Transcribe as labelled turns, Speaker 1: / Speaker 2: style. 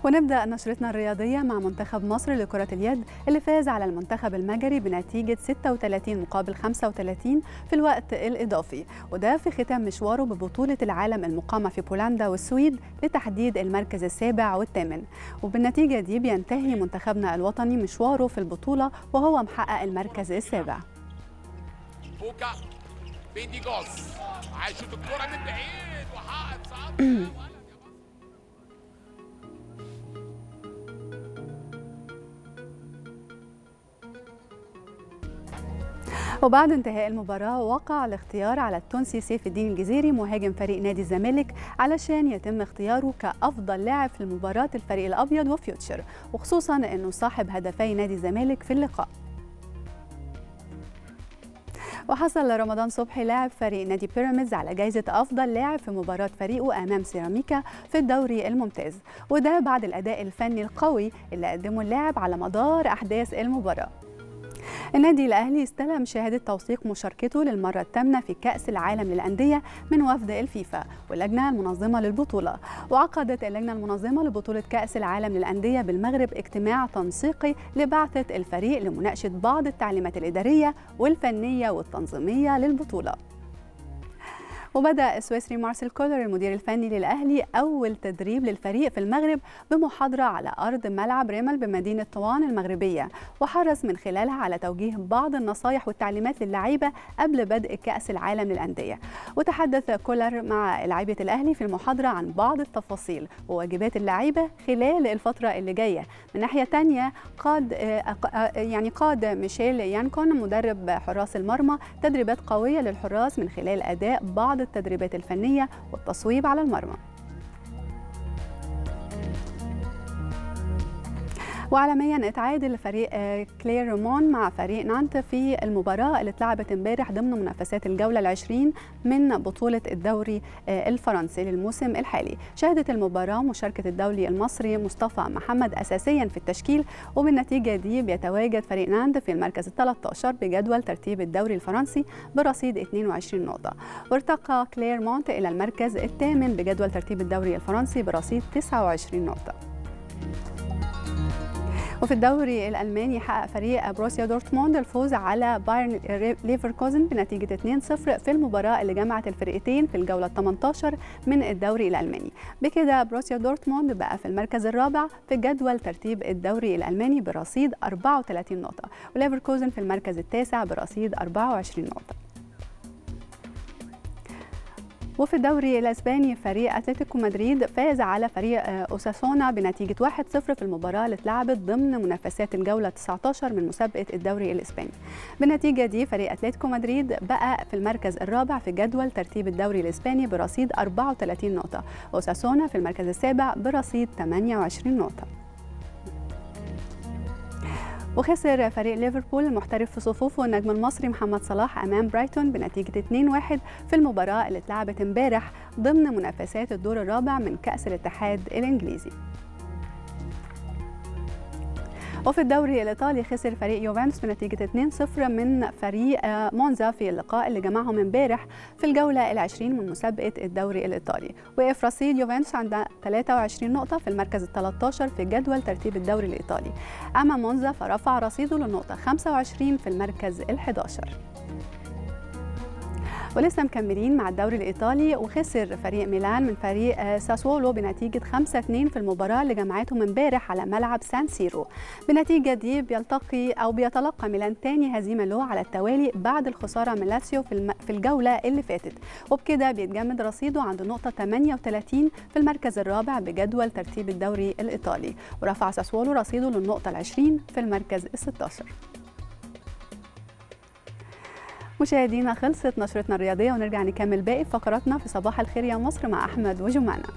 Speaker 1: ونبدأ نشرتنا الرياضية مع منتخب مصر لكرة اليد اللي فاز على المنتخب المجري بنتيجة 36 مقابل 35 في الوقت الإضافي وده في ختام مشواره ببطولة العالم المقامة في بولندا والسويد لتحديد المركز السابع والثامن وبالنتيجة دي بينتهي منتخبنا الوطني مشواره في البطولة وهو محقق المركز السابع
Speaker 2: بوكا بيدي جوز عايز يشوط الكرة من بعيد وحقق صعب
Speaker 1: وبعد انتهاء المباراة وقع الاختيار على التونسي سيف الدين الجزيري مهاجم فريق نادي الزمالك علشان يتم اختياره كأفضل لاعب في مباراة الفريق الأبيض وفيوتشر وخصوصا أنه صاحب هدفي نادي الزمالك في اللقاء وحصل رمضان صبحي لاعب فريق نادي بيراميدز على جائزة أفضل لاعب في مباراة فريقه أمام سيراميكا في الدوري الممتاز وده بعد الأداء الفني القوي اللي قدمه اللاعب على مدار أحداث المباراة النادي الأهلي استلم شهادة توثيق مشاركته للمرة الثامنة في كأس العالم للأندية من وفد الفيفا واللجنة المنظمة للبطولة وعقدت اللجنة المنظمة لبطولة كأس العالم للأندية بالمغرب اجتماع تنسيقي لبعثة الفريق لمناقشة بعض التعليمات الإدارية والفنية والتنظيمية للبطولة وبدأ السويسري مارسيل كولر المدير الفني للأهلي أول تدريب للفريق في المغرب بمحاضرة على أرض ملعب ريمل بمدينة طوان المغربية وحرص من خلالها على توجيه بعض النصائح والتعليمات للعيبة قبل بدء كأس العالم للأندية وتحدث كولر مع لعيبة الأهلي في المحاضرة عن بعض التفاصيل وواجبات اللعيبة خلال الفترة اللي جاية من ناحية تانية قاد يعني قاد ميشيل يانكون مدرب حراس المرمى تدريبات قوية للحراس من خلال أداء بعض التدريبات الفنية والتصويب على المرمى وعالميا اتعادل فريق كلير رومون مع فريق نانت في المباراة اللي اتلعبت امبارح ضمن منافسات الجولة العشرين من بطولة الدوري الفرنسي للموسم الحالي شهدت المباراة مشاركة الدولي المصري مصطفى محمد أساسيا في التشكيل وبالنتيجة دي بيتواجد فريق نانت في المركز ال 13 بجدول ترتيب الدوري الفرنسي برصيد 22 نقطة وارتقى كلير مونت إلى المركز الثامن بجدول ترتيب الدوري الفرنسي برصيد 29 نقطة وفي الدوري الألماني حقق فريق بروسيا دورتموند الفوز على بايرن ليفركوزن بنتيجة 2-0 في المباراة اللي جمعت الفرقتين في الجولة 18 من الدوري الألماني بكده بروسيا دورتموند بقى في المركز الرابع في جدول ترتيب الدوري الألماني برصيد 34 نقطة وليفركوزن في المركز التاسع برصيد 24 نقطة وفي الدوري الاسباني فريق اتلتيكو مدريد فاز على فريق اوساسونا بنتيجه 1-0 في المباراه اللي اتلعبت ضمن منافسات الجوله 19 من مسابقه الدوري الاسباني. بالنتيجه دي فريق اتلتيكو مدريد بقى في المركز الرابع في جدول ترتيب الدوري الاسباني برصيد 34 نقطه، اوساسونا في المركز السابع برصيد 28 نقطه. وخسر فريق ليفربول المحترف في صفوفه النجم المصري محمد صلاح امام برايتون بنتيجه 2-1 في المباراه اللي اتلعبت امبارح ضمن منافسات الدور الرابع من كاس الاتحاد الانجليزي وفي الدوري الايطالي خسر فريق يوفنتوس بنتيجه 2-0 من فريق مونزا في اللقاء اللي جمعهم امبارح في الجوله العشرين من مسابقه الدوري الايطالي وقف رصيد يوفنتوس عند 23 نقطه في المركز ال 13 في جدول ترتيب الدوري الايطالي اما مونزا فرفع رصيده للنقطه 25 في المركز ال 11 ولسه مكملين مع الدوري الايطالي وخسر فريق ميلان من فريق ساسولو بنتيجه 5-2 في المباراه اللي جمعتهم امبارح على ملعب سان سيرو بالنتيجه دي بيلتقي او بيتلقى ميلان تاني هزيمه له على التوالي بعد الخساره من لاتسيو في, في الجوله اللي فاتت وبكده بيتجمد رصيده عند نقطه 38 في المركز الرابع بجدول ترتيب الدوري الايطالي ورفع ساسولو رصيده للنقطه ال20 في المركز ال 16 مشاهدينا خلصت نشرتنا الرياضية ونرجع نكمل باقي فقراتنا في صباح الخير يا مصر مع أحمد وجمانة